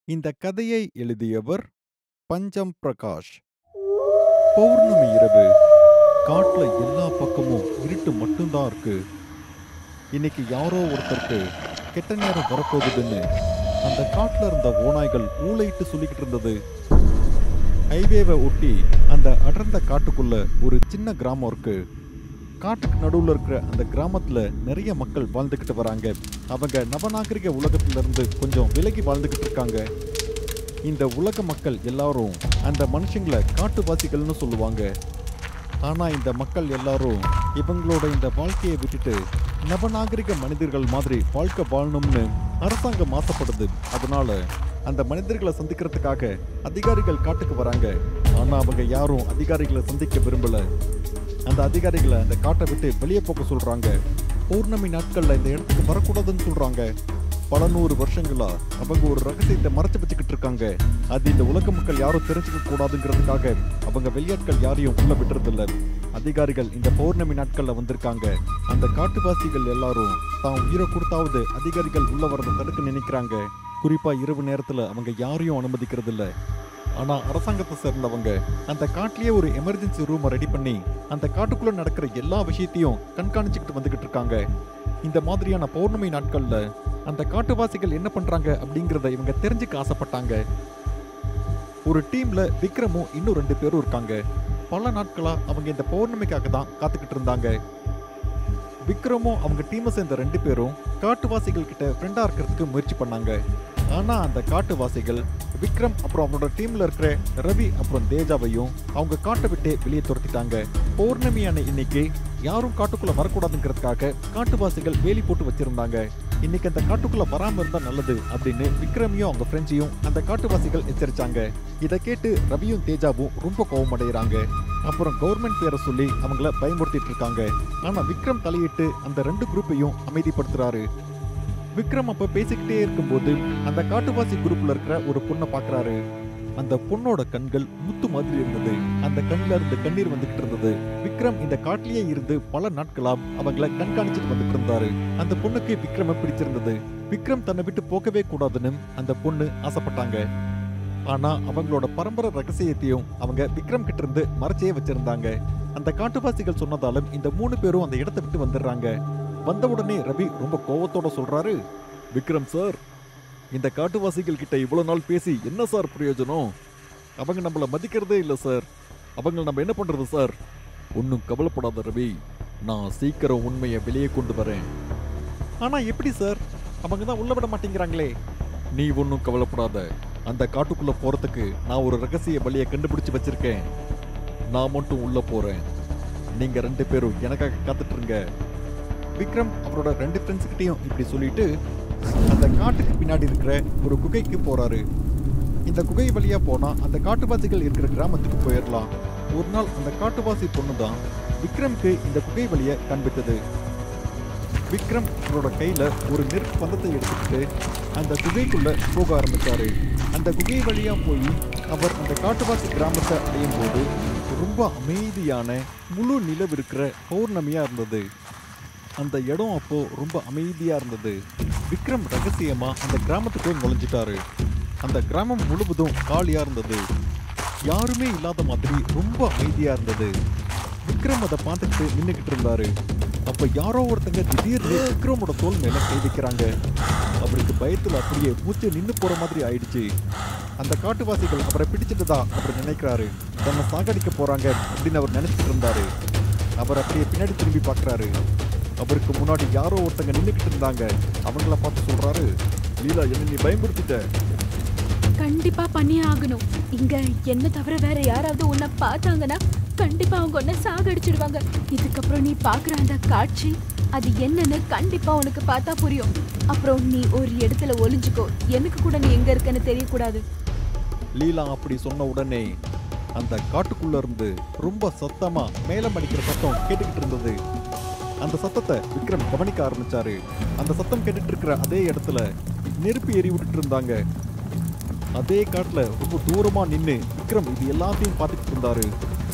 இந்த கதையை எழுதியவர் பஞ்சம் பிரகாஷ் பௌர்ணமி இரவு காட்டுல எல்லா பக்கமும் இருட்டு மட்டும்தான் இருக்கு இன்னைக்கு யாரோ ஒருத்தருக்கு கெட்ட நேரம் வரப்போகுதுன்னு அந்த காட்டுல இருந்த ஓநாய்கள் ஊளையிட்டு சொல்லிக்கிட்டு இருந்தது ஹைவேவை ஒட்டி அந்த அடர்ந்த காட்டுக்குள்ள ஒரு சின்ன கிராமம் இருக்கு காட்டுக்கு நடுவுல இருக்கிற அந்த கிராமத்துல நிறைய மக்கள் வாழ்ந்துக்கிட்டு வராங்க அவங்க நவநாகரிக உலகத்துல இருந்து கொஞ்சம் விலகி வாழ்ந்துக்கிட்டு இருக்காங்க இந்த உலக மக்கள் எல்லாரும் அந்த மனுஷங்களை காட்டுவாசிகள்னு சொல்லுவாங்க ஆனா இந்த மக்கள் எல்லாரும் இவங்களோட இந்த வாழ்க்கையை விட்டுட்டு நவநாகரிக மனிதர்கள் மாதிரி வாழ்க்கை வாழணும்னு அரசாங்கம் ஆசைப்படுது அதனால அந்த மனிதர்களை சந்திக்கிறதுக்காக அதிகாரிகள் காட்டுக்கு வராங்க ஆனா அவங்க யாரும் அதிகாரிகளை சந்திக்க விரும்பல அந்த அதிகாரிகளை அந்த காட்டை விட்டு வெளியே போக சொல்றாங்க பௌர்ணமி நாட்கள்ல இந்த இடத்துக்கு வரக்கூடாதுன்னு சொல்றாங்க பல நூறு வருஷங்களா அவங்க ஒரு ரகசியத்தை மறைச்சு வச்சுக்கிட்டு இருக்காங்க அது இந்த உலக மக்கள் யாரும் தெரிஞ்சுக்க கூடாதுங்கிறதுக்காக அவங்க வெளியாட்கள் யாரையும் உள்ள விடுறதில்ல அதிகாரிகள் இந்த பௌர்ணமி நாட்கள்ல வந்திருக்காங்க அந்த காட்டுவாசிகள் எல்லாரும் தான் உயிரை கொடுத்தாவது அதிகாரிகள் உள்ள வரதை தடுக்க நினைக்கிறாங்க குறிப்பா இரவு நேரத்துல அவங்க யாரையும் அனுமதிக்கிறது இல்ல ஆனா அரசாங்கத்தை சேர்ந்தவங்க அந்த காட்டிலேயே ஒரு எமர்ஜென்சி ரூமை ரெடி பண்ணி அந்த காட்டுக்குள்ள நடக்கிற எல்லா விஷயத்தையும் கண்காணிச்சுக்கிட்டு வந்துகிட்டு இருக்காங்க இந்த மாதிரியான பௌர்ணமி நாட்கள்ல அந்த காட்டுவாசிகள் என்ன பண்றாங்க அப்படிங்கறத இவங்க தெரிஞ்சுக்க ஆசைப்பட்டாங்க ஒரு டீம்ல விக்ரமும் இன்னும் ரெண்டு பேரும் இருக்காங்க பல நாட்களா அவங்க இந்த பௌர்ணமிக்காக தான் காத்துக்கிட்டு இருந்தாங்க விக்ரமும் அவங்க டீமை சேர்ந்த ரெண்டு பேரும் காட்டுவாசிகள் கிட்ட ஃப்ரெண்டா இருக்கிறதுக்கு முயற்சி பண்ணாங்க ஆனா அந்த காட்டுவாசிகள் விக்ரம் அப்புறம் அவனோட டீம்ல இருக்கிற ரவி அப்புறம் தேஜாவையும் அவங்க காட்டை விட்டு வெளியே துரத்திட்டாங்க பௌர்ணமியான இன்னைக்கு யாரும் காட்டுக்குள்ள வரக்கூடாதுங்கிறதுக்காக காட்டுவாசிகள் வேலி போட்டு வச்சிருந்தாங்க இன்னைக்கு அந்த காட்டுக்குள்ள வராம இருந்தா நல்லது அப்படின்னு விக்ரமையும் அவங்க ஃப்ரெண்ட்ஸையும் அந்த காட்டுவாசிகள் எச்சரிச்சாங்க இதை கேட்டு ரவியும் தேஜாவும் ரொம்ப கோவமடைகிறாங்க அப்புறம் கவர்மெண்ட் பேரை சொல்லி அவங்கள பயமுறுத்திட்டு இருக்காங்க ஆனா விக்ரம் தலையிட்டு அந்த ரெண்டு குரூப்பையும் அமைதிப்படுத்துறாரு விக்ரம் அப்ப பேசிக்கிட்டே இருக்கும்போது அந்த காட்டுவாசி குரூப்ல இருக்கிற ஒரு பொண்ணை பாக்குறாரு அந்த பொண்ணோட கண்கள் முத்து மாதிரி இருந்தது அந்த கண்ணுல இருந்து கண்ணீர் வந்துகிட்டு இருந்தது விக்ரம் இந்த காட்டிலேயே இருந்து பல நாட்களா அவங்கள கண்காணிச்சுட்டு வந்துட்டு இருந்தாரு அந்த பொண்ணுக்கு விக்ரம பிடிச்சிருந்தது விக்ரம் தன்னை விட்டு போகவே கூடாதுன்னு அந்த பொண்ணு ஆசைப்பட்டாங்க ஆனா அவங்களோட பரம்பரை ரகசியத்தையும் அவங்க விக்ரம் கிட்ட இருந்து மறைச்சே வச்சிருந்தாங்க அந்த காட்டுவாசிகள் சொன்னதாலும் இந்த மூணு பேரும் அந்த இடத்தை விட்டு வந்துடுறாங்க வந்த உடனே ரவி ரொம்ப கோவத்தோட சொல்றாரு விக்ரம் சார் இந்த காட்டுவாசிகள் கிட்ட இவ்வளவு நாள் பேசி என்ன சார் பிரயோஜனம் அவங்க நம்மள மதிக்கிறதே இல்லை சார் அவங்க நம்ம என்ன பண்றது சார் ஒன்றும் கவலைப்படாத ரவி நான் சீக்கிரம் உண்மையை வெளியே கொண்டு வரேன் ஆனா எப்படி சார் அவங்க தான் உள்ள விட மாட்டேங்கிறாங்களே நீ ஒன்றும் கவலைப்படாத அந்த காட்டுக்குள்ள போறதுக்கு நான் ஒரு ரகசிய வழியை கண்டுபிடிச்சு வச்சிருக்கேன் நான் மட்டும் உள்ள போறேன் நீங்க ரெண்டு பேரும் எனக்காக காத்துட்டு இருங்க விக்ரம் அவரோட ரெண்டு ஃப்ரெண்ட்ஸ் கிட்டயும் இப்படி சொல்லிட்டு அந்த காட்டுக்கு பின்னாடி இருக்கிற ஒரு குகைக்கு போறாரு இந்த குகை வழியா போனா அந்த காட்டுவாசிகள் இருக்கிற கிராமத்துக்கு போயிடலாம் ஒரு நாள் அந்த காட்டுவாசி பொண்ணு தான் விக்ரம்க்கு இந்த குகை வழியை காண்பித்தது விக்ரம் அவரோட கையில ஒரு நெருப்பு பந்தத்தை எடுத்துக்கிட்டு அந்த குகைக்குள்ள போக ஆரம்பிச்சாரு அந்த குகை வழியா போய் அவர் அந்த காட்டுவாசி கிராமத்தை அடையும் போது ரொம்ப அமைதியான முழு நிலவு இருக்கிற பௌர்ணமியா இருந்தது அந்த இடம் அப்போ ரொம்ப அமைதியா இருந்தது விக்ரம் ரகசியமா அந்த கிராமத்துக்குள்ள நுழைஞ்சிட்டாரு அந்த கிராமம் முழுவதும் காலியா இருந்தது யாருமே இல்லாத மாதிரி ரொம்ப அமைதியா இருந்தது விக்ரம் அதை பார்த்துக்கிட்டு நின்னுக்கிட்டு இருந்தாரு அப்ப யாரோ ஒருத்தங்க திடீர்னு விக்ரமோட தோல் மேல கை வைக்கிறாங்க அவருக்கு பயத்துல அப்படியே மூச்சு நின்னு போற மாதிரி ஆயிடுச்சு அந்த காட்டுவாசிகள் அவரை பிடிச்சிட்டதா அவர் நினைக்கிறாரு தன்னை சாகடிக்க போறாங்க அப்படின்னு அவர் நினைச்சிட்டு இருந்தாரு அவர் அப்படியே பின்னாடி திரும்பி பார்க்கறாரு அவருக்கு முன்னாடி யாரோ ஒருத்தங்க நின்னுக்கிட்டு இருந்தாங்க அவங்கள பார்த்து சொல்றாரு லீலா என்ன நீ பயமுறுத்திட்ட கண்டிப்பா பண்ணியே ஆகணும் இங்க என்ன தவிர வேற யாராவது உன்னை பார்த்தாங்கன்னா கண்டிப்பா அவங்க உன்னை சாகடிச்சிடுவாங்க இதுக்கப்புறம் நீ பாக்குற அந்த காட்சி அது என்னன்னு கண்டிப்பா உனக்கு பார்த்தா புரியும் அப்புறம் நீ ஒரு இடத்துல ஒளிஞ்சுக்கோ எனக்கு கூட நீ எங்க இருக்கன்னு தெரியக்கூடாது லீலா அப்படி சொன்ன உடனே அந்த காட்டுக்குள்ள இருந்து ரொம்ப சத்தமா மேலம் அடிக்கிற சத்தம் கேட்டுக்கிட்டு இருந்தது அந்த சத்தத்தை விக்ரம் கவனிக்க ஆரம்பிச்சாரு அந்த சத்தம் கேட்டுட்டு இருக்கிற அதே இடத்துல நெருப்பு எரி விட்டுட்டு இருந்தாங்க அதே காட்டுல ரொம்ப தூரமா நின்னு விக்ரம் இது எல்லாத்தையும் பார்த்துக்கிட்டு இருந்தாரு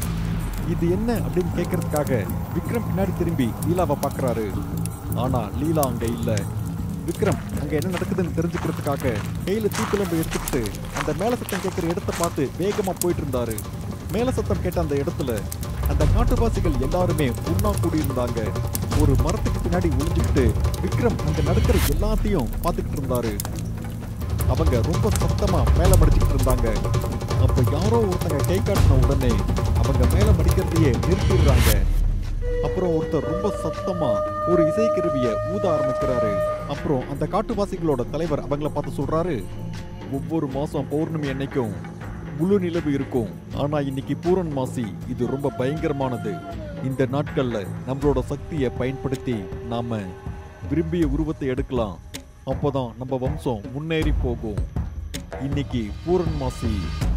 இது என்ன அப்படின்னு கேட்கறதுக்காக விக்ரம் பின்னாடி திரும்பி லீலாவை பார்க்கறாரு ஆனா லீலா அங்க இல்ல விக்ரம் அங்க என்ன நடக்குதுன்னு தெரிஞ்சுக்கிறதுக்காக கையில தீக்குழம்பு எடுத்துக்கிட்டு அந்த மேல சத்தம் கேட்கிற இடத்த பார்த்து வேகமா போயிட்டு இருந்தாரு மேல சத்தம் கேட்ட அந்த இடத்துல அந்த காட்டுவாசிகள் எல்லாருமே ஒண்ணா கூடியிருந்தாங்க ஒரு மரத்துக்கு பின்னாடி ஒளிஞ்சுக்கிட்டு விக்ரம் அங்க நடக்கிற எல்லாத்தையும் பார்த்துக்கிட்டு இருந்தாரு அவங்க ரொம்ப சத்தமா மேல மடிச்சுக்கிட்டு இருந்தாங்க அப்ப யாரோ ஒருத்தங்க கை காட்டின உடனே அவங்க மேல மடிக்கிறதையே நிறுத்திடுறாங்க அப்புறம் ஒருத்தர் ரொம்ப சத்தமா ஒரு இசைக்கருவிய ஊத ஆரம்பிக்கிறாரு அப்புறம் அந்த காட்டுவாசிகளோட தலைவர் அவங்கள பார்த்து சொல்றாரு ஒவ்வொரு மாசம் பௌர்ணமி அன்னைக்கும் முழு நிலவு இருக்கும் ஆனா இன்னைக்கு பூரன் மாசி இது ரொம்ப பயங்கரமானது இந்த நாட்கள்ல நம்மளோட சக்தியை பயன்படுத்தி நாம விரும்பிய உருவத்தை எடுக்கலாம் அப்போதான் நம்ம வம்சம் முன்னேறி போகும் இன்னைக்கு பூரன் மாசி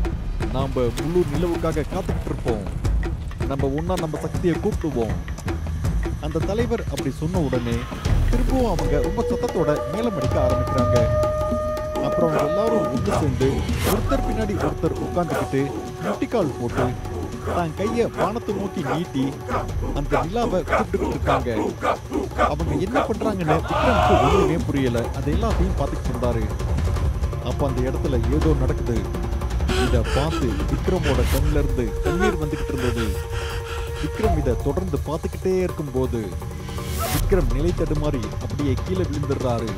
நாம முழு நிலவுக்காக காத்துக்கிட்டு இருப்போம் நம்ம ஒண்ணா நம்ம சக்தியை கூப்பிடுவோம் அந்த தலைவர் அப்படி சொன்ன உடனே திரும்பவும் அவங்க ரொம்ப சத்தத்தோட மேலம் அடிக்க ஆரம்பிக்கிறாங்க அப்புறம் அவங்க எல்லாரும் ஒன்று சேர்ந்து ஒருத்தர் பின்னாடி ஒருத்தர் உட்காந்துக்கிட்டு முட்டிக்கால் போட்டு தான் கைய வானத்தை நோக்கி நீட்டி அந்த நிலாவை கூப்பிட்டுக்கிட்டு இருக்காங்க அவங்க என்ன பண்றாங்கன்னு விக்ரம்க்கு ஒண்ணுமே புரியல அது எல்லாத்தையும் பார்த்துக்கிட்டு இருந்தாரு அப்ப அந்த இடத்துல ஏதோ நடக்குது இத பார்த்து விக்ரமோட கண்ணுல இருந்து கண்ணீர் வந்துகிட்டு இருந்தது விக்ரம் இத தொடர்ந்து பார்த்துக்கிட்டே இருக்கும்போது விக்ரம் நிலை தடுமாறி அப்படியே கீழே விழுந்துடுறாரு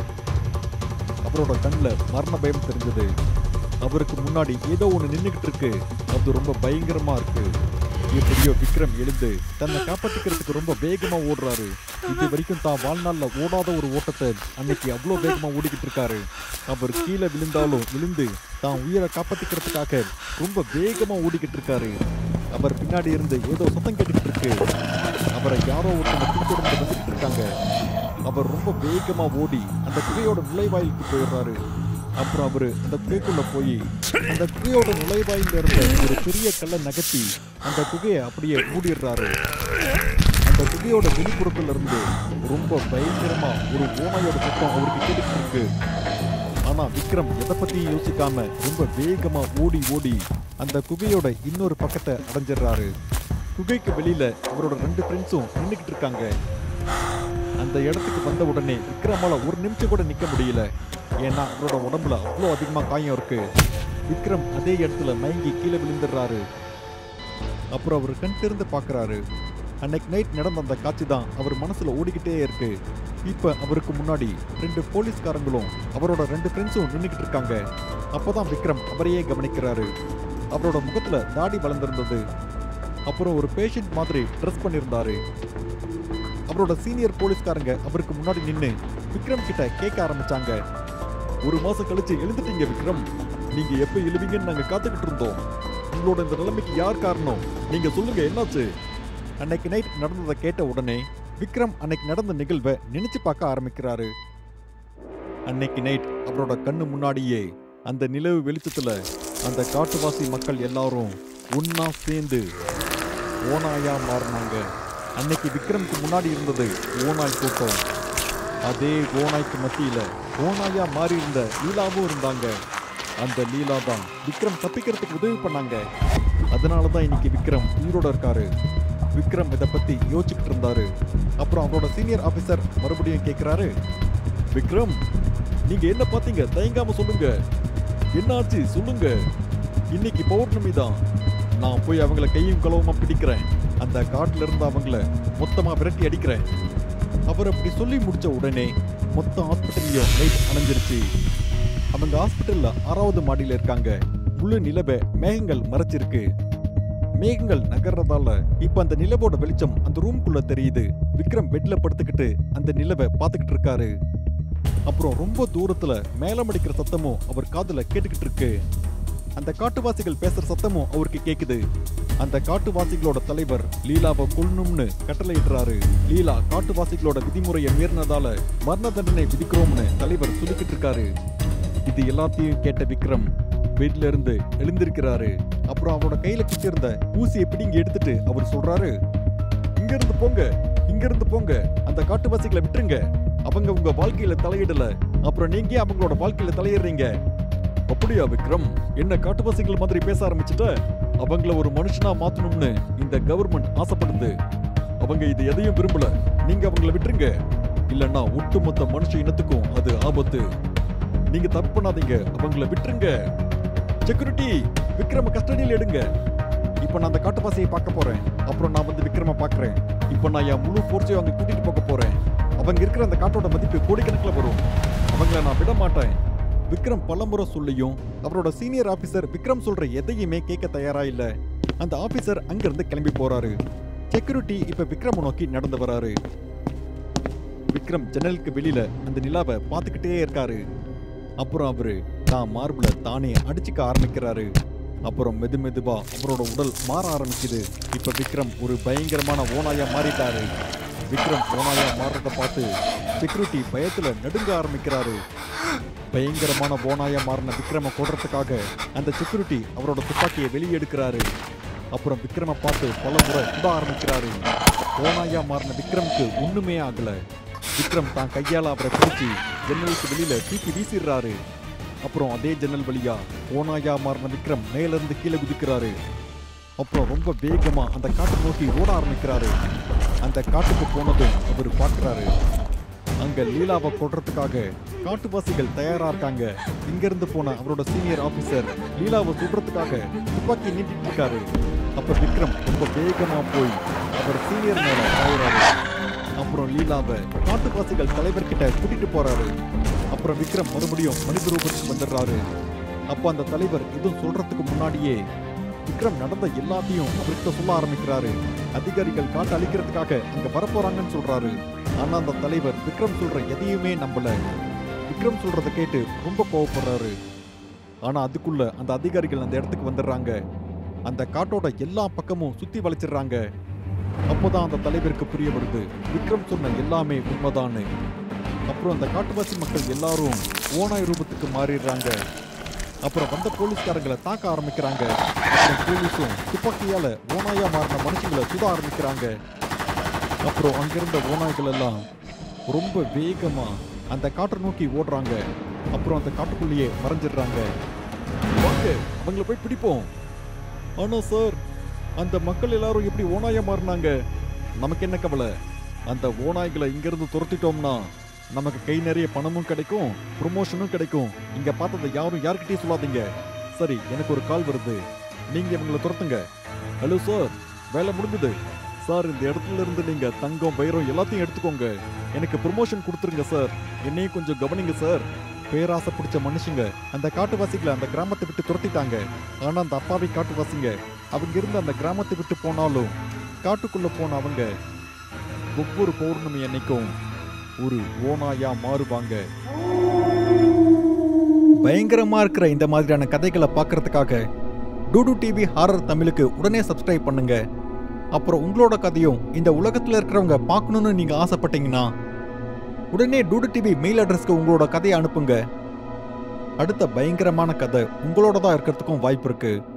அவரோட கண்ணில் மரண பயம் தெரிஞ்சது அவருக்கு முன்னாடி ஏதோ ஒன்று நின்றுகிட்டு இருக்கு அது ரொம்ப பயங்கரமா இருக்கு எப்படியோ விக்ரம் எழுந்து தன்னை காப்பாத்திக்கிறதுக்கு ரொம்ப வேகமா ஓடுறாரு இது வரைக்கும் தான் வாழ்நாள்ல ஓடாத ஒரு ஓட்டத்தை அன்னைக்கு அவ்வளோ வேகமா ஓடிக்கிட்டு இருக்காரு அவர் கீழே விழுந்தாலும் விழுந்து தான் உயிரை காப்பாத்திக்கிறதுக்காக ரொம்ப வேகமா ஓடிக்கிட்டு இருக்காரு அவர் பின்னாடி இருந்து ஏதோ சத்தம் கேட்டுக்கிட்டு இருக்கு அவரை யாரோ ஒருத்தங்க பின்தொடர்ந்து வந்துகிட்டு இருக்காங்க அவர் ரொம்ப வேகமா ஓடி அந்த குகையோட நுழைவாயிலுக்கு போயிடுறாரு அப்புறம் அவரு அந்த குகைக்குள்ள போய் அந்த குகையோட நுழைவாயில இருந்த ஒரு பெரிய கல்லை நகர்த்தி அந்த குகையை அப்படியே மூடிடுறாரு அந்த குகையோட வெளிப்புறத்துல இருந்து ரொம்ப பயங்கரமா ஒரு ஓனாயோட சத்தம் அவருக்கு கேட்டுக்கிட்டு இருக்கு ஆனா விக்ரம் எதை பத்தியும் யோசிக்காம ரொம்ப வேகமா ஓடி ஓடி அந்த குகையோட இன்னொரு பக்கத்தை அடைஞ்சிடுறாரு குகைக்கு வெளியில அவரோட ரெண்டு ஃப்ரெண்ட்ஸும் நின்றுக்கிட்டு இருக்காங்க அந்த இடத்துக்கு வந்த உடனே விக்ரமால ஒரு நிமிஷம் கூட நிக்க முடியல ஏன்னா அவரோட உடம்புல அவ்வளோ அதிகமா காயம் இருக்கு விக்ரம் அதே இடத்துல மயங்கி கீழே விழுந்துடுறாரு அப்புறம் அவர் கண் திறந்து பார்க்கறாரு அன்னைக்கு நைட் நடந்த அந்த காட்சி தான் அவர் மனசுல ஓடிக்கிட்டே இருக்கு இப்ப அவருக்கு முன்னாடி ரெண்டு போலீஸ்காரங்களும் அவரோட ரெண்டு ஃப்ரெண்ட்ஸும் நின்றுக்கிட்டு இருக்காங்க அப்பதான் விக்ரம் அவரையே கவனிக்கிறாரு அவரோட முகத்துல தாடி வளர்ந்திருந்தது அப்புறம் ஒரு பேஷண்ட் மாதிரி ட்ரெஸ் பண்ணியிருந்தாரு அவரோட சீனியர் போலீஸ்காரங்க அவருக்கு முன்னாடி நின்னு விக்ரம் கிட்ட கேட்க ஆரம்பிச்சாங்க ஒரு மாசம் கழிச்சு எழுந்துட்டீங்க விக்ரம் நீங்க எப்ப எழுவீங்கன்னு நாங்க காத்துக்கிட்டு இருந்தோம் உங்களோட இந்த நிலைமைக்கு யார் காரணம் நீங்க சொல்லுங்க என்னாச்சு அன்னைக்கு நைட் நடந்ததை கேட்ட உடனே விக்ரம் அன்னைக்கு நடந்த நிகழ்வை நினைச்சு பார்க்க ஆரம்பிக்கிறாரு அன்னைக்கு நைட் அவரோட கண்ணு முன்னாடியே அந்த நிலவு வெளிச்சத்துல அந்த காட்டுவாசி மக்கள் எல்லாரும் ஒண்ணா சேர்ந்து ஓனாயா மாறினாங்க அன்னைக்கு விக்ரம்க்கு முன்னாடி இருந்தது ஓனாய் கூட்டம் அதே ஓனாய்க்கு மத்தியில ஓனாயா மாறி இருந்த லீலாவும் இருந்தாங்க அந்த லீலா தான் விக்ரம் தப்பிக்கிறதுக்கு உதவி பண்ணாங்க அதனால தான் இன்னைக்கு விக்ரம் உயிரோட இருக்காரு விக்ரம் இதை பத்தி யோசிச்சுக்கிட்டு இருந்தாரு அப்புறம் அவரோட சீனியர் ஆபீசர் மறுபடியும் கேக்குறாரு விக்ரம் நீங்க என்ன பாத்தீங்க தயங்காம சொல்லுங்க என்னாச்சு சொல்லுங்க இன்னைக்கு பௌர்ணமி தான் நான் போய் அவங்கள கையும் களவுமா பிடிக்கிறேன் அந்த காட்டுல இருந்து அவங்கள மொத்தமா விரட்டி அடிக்கிறேன் அவர் அப்படி சொல்லி முடிச்ச உடனே மொத்த ஹாஸ்பிட்டல்லையும் லைட் அணைஞ்சிருச்சு அவங்க ஹாஸ்பிட்டல்ல ஆறாவது மாடியில இருக்காங்க முழு நிலவை மேகங்கள் மறைச்சிருக்கு மேகங்கள் நகர்றதால இப்ப அந்த நிலவோட வெளிச்சம் அந்த ரூம்குள்ள தெரியுது விக்ரம் பெட்ல படுத்துக்கிட்டு அந்த நிலவை பார்த்துக்கிட்டு இருக்காரு அப்புறம் ரொம்ப தூரத்துல மேலம் அடிக்கிற சத்தமும் அவர் காதுல கேட்டுக்கிட்டு இருக்கு அந்த காட்டுவாசிகள் பேசுற சத்தமும் அவருக்கு கேக்குது அந்த காட்டுவாசிகளோட தலைவர் லீலாவை கொல்லணும்னு கட்டளையிடுறாரு லீலா காட்டுவாசிகளோட விதிமுறையை மீறினதால மரண தண்டனை விதிக்கிறோம்னு தலைவர் சொல்லிக்கிட்டு இருக்காரு இது எல்லாத்தையும் கேட்ட விக்ரம் பெட்ல இருந்து எழுந்திருக்கிறாரு அப்புறம் அவரோட கையில குத்திருந்த ஊசியை பிடிங்கி எடுத்துட்டு அவர் சொல்றாரு இங்க இருந்து போங்க இங்க இருந்து போங்க அந்த காட்டுவாசிகளை விட்டுருங்க அவங்க உங்க வாழ்க்கையில தலையிடல அப்புறம் நீங்க ஏன் அவங்களோட வாழ்க்கையில தலையிடுறீங்க அப்படியா விக்ரம் என்ன காட்டுவாசிகள் மாதிரி பேச ஆரம்பிச்சுட்ட அவங்கள ஒரு மனுஷனா மாத்தணும்னு இந்த கவர்மெண்ட் ஆசைப்படுது அவங்க இது எதையும் விரும்பல நீங்க அவங்கள விட்டுருங்க இல்லன்னா ஒட்டுமொத்த மனுஷ இனத்துக்கும் அது ஆபத்து நீங்க தப்பு பண்ணாதீங்க அவங்கள விட்டுருங்க செக்யூரிட்டி விக்ரம கஸ்டடியில் எடுங்க இப்போ நான் அந்த காட்டுப்பாசையை பார்க்க போறேன் அப்புறம் நான் வந்து விக்ரம பார்க்கறேன் இப்போ நான் என் முழு ஃபோர்ஸையும் அங்க கூட்டிட்டு போக போறேன் அவங்க இருக்கிற அந்த காட்டோட மதிப்பு கோடிக்கணக்கில் வரும் அவங்கள நான் விட மாட்டேன் விக்ரம் பலமுறை சொல்லியும் அவரோட சீனியர் ஆபீசர் விக்ரம் சொல்ற எதையுமே கேட்க தயாரா இல்ல அந்த ஆபீசர் அங்கிருந்து கிளம்பி போறாரு செக்யூரிட்டி இப்ப விக்ரம் நோக்கி நடந்து வராரு விக்ரம் ஜன்னலுக்கு வெளியில அந்த நிலாவை பார்த்துக்கிட்டே இருக்காரு அப்புறம் அவரு தான் மார்பிள தானே அடிச்சுக்க ஆரம்பிக்கிறாரு அப்புறம் மெது மெதுவா அவரோட உடல் மாற ஆரம்பிக்குது இப்ப விக்ரம் ஒரு பயங்கரமான ஓனாயா மாறிட்டாரு விக்ரம் ஓனாயா மாறுறத பார்த்து செக்யூரிட்டி பயத்துல நடுங்க ஆரம்பிக்கிறாரு பயங்கரமான ஓனாயா மாறின விக்ரம கொல்றதுக்காக அந்த செக்யூரிட்டி அவரோட துப்பாக்கியை வெளியே எடுக்கிறாரு அப்புறம் விக்ரம பார்த்து பல முறை சுட ஆரம்பிக்கிறாரு ஓனாயா மாறின விக்ரமுக்கு ஒண்ணுமே ஆகல விக்ரம் தான் கையால அவரை பிடிச்சி ஜன்னலுக்கு வெளியில தூக்கி வீசிடுறாரு அப்புறம் அதே ஜன்னல் வழியா ஓனாயா மாறின விக்ரம் மேல இருந்து கீழே குதிக்கிறாரு அப்புறம் ரொம்ப வேகமா அந்த காட்டை நோக்கி ஓட ஆரம்பிக்கிறாரு அந்த காட்டுக்கு போனதும் அவர் பார்க்கறாரு அங்க லீலாவை கொல்றதுக்காக காட்டுவாசிகள் தயாரா இருக்காங்க இங்க இருந்து போன அவரோட சீனியர் ஆபீசர் லீலாவை சுடுறதுக்காக துப்பாக்கி நீட்டிட்டு இருக்காரு அப்ப விக்ரம் ரொம்ப வேகமா போய் அவர் சீனியர் மேல பாயுறாரு அப்புறம் லீலாவை காட்டுவாசிகள் தலைவர்கிட்ட கூட்டிட்டு போறாரு அப்புறம் விக்ரம் மறுபடியும் மனித ரூபத்துக்கு வந்துடுறாரு அப்ப அந்த தலைவர் எதுவும் சொல்றதுக்கு முன்னாடியே விக்ரம் நடந்த எல்லாத்தையும் அவர்கிட்ட சொல்ல ஆரம்பிக்கிறாரு அதிகாரிகள் காட்டு அழிக்கிறதுக்காக அங்க வரப்போறாங்கன்னு சொல்றாரு ஆனா அந்த தலைவர் விக்ரம் சொல்ற எதையுமே நம்பல விக்ரம் சொல்றத கேட்டு ரொம்ப கோவப்படுறாரு ஆனா அதுக்குள்ள அந்த அதிகாரிகள் அந்த இடத்துக்கு வந்துடுறாங்க அந்த காட்டோட எல்லா பக்கமும் சுத்தி வளைச்சிடுறாங்க அப்போதான் அந்த தலைவருக்கு புரிய வருது விக்ரம் சொன்ன எல்லாமே உண்மைதான்னு அப்புறம் அந்த காட்டுவாசி மக்கள் எல்லாரும் ஓனாய் ரூபத்துக்கு மாறிடுறாங்க அப்புறம் வந்த போலீஸ்காரங்களை தாக்க ஆரம்பிக்கிறாங்க அப்புறம் போலீஸும் துப்பாக்கியால ஓனாயா மாறின மனுஷங்களை சுட ஆரம்பிக்கிறாங்க அப்புறம் அங்கிருந்த ஓநாய்கள் எல்லாம் ரொம்ப வேகமா அந்த காட்டை நோக்கி ஓடுறாங்க அப்புறம் அந்த காட்டுக்குள்ளேயே மறைஞ்சிடுறாங்க வாங்க அவங்கள போய் பிடிப்போம் ஆனா சார் அந்த மக்கள் எல்லாரும் எப்படி ஓநாயா மாறினாங்க நமக்கு என்ன கவலை அந்த ஓநாய்களை இங்கிருந்து துரத்திட்டோம்னா நமக்கு கை நிறைய பணமும் கிடைக்கும் ப்ரொமோஷனும் கிடைக்கும் இங்க பார்த்ததை யாரும் யார்கிட்டயும் சொல்லாதீங்க சரி எனக்கு ஒரு கால் வருது நீங்க இவங்களை துரத்துங்க ஹலோ சார் வேலை முடிஞ்சது சார் இந்த இடத்துல இருந்து நீங்க தங்கம் வைரம் எல்லாத்தையும் எடுத்துக்கோங்க எனக்கு ப்ரொமோஷன் கொடுத்துருங்க சார் என்னையும் கொஞ்சம் கவனிங்க சார் பேராசை பிடிச்ச மனுஷங்க அந்த காட்டுவாசிகளை அந்த கிராமத்தை விட்டு துரத்திட்டாங்க ஆனா அந்த அப்பாவி காட்டுவாசிங்க அவங்க இருந்து அந்த கிராமத்தை விட்டு போனாலும் காட்டுக்குள்ள போன அவங்க ஒவ்வொரு பௌர்ணமி அன்னைக்கும் ஒரு ஓனாயா மாறுவாங்க பயங்கரமா இருக்கிற இந்த மாதிரியான கதைகளை பார்க்கறதுக்காக டூடு டிவி ஹாரர் தமிழுக்கு உடனே சப்ஸ்கிரைப் பண்ணுங்க அப்புறம் உங்களோட கதையும் இந்த உலகத்துல இருக்கிறவங்க பார்க்கணும்னு நீங்க ஆசைப்பட்டீங்கன்னா உடனே டூடு டிவி மெயில் அட்ரஸ்க்கு உங்களோட கதையை அனுப்புங்க அடுத்த பயங்கரமான கதை உங்களோட தான் இருக்கிறதுக்கும் வாய்ப்பு இருக்கு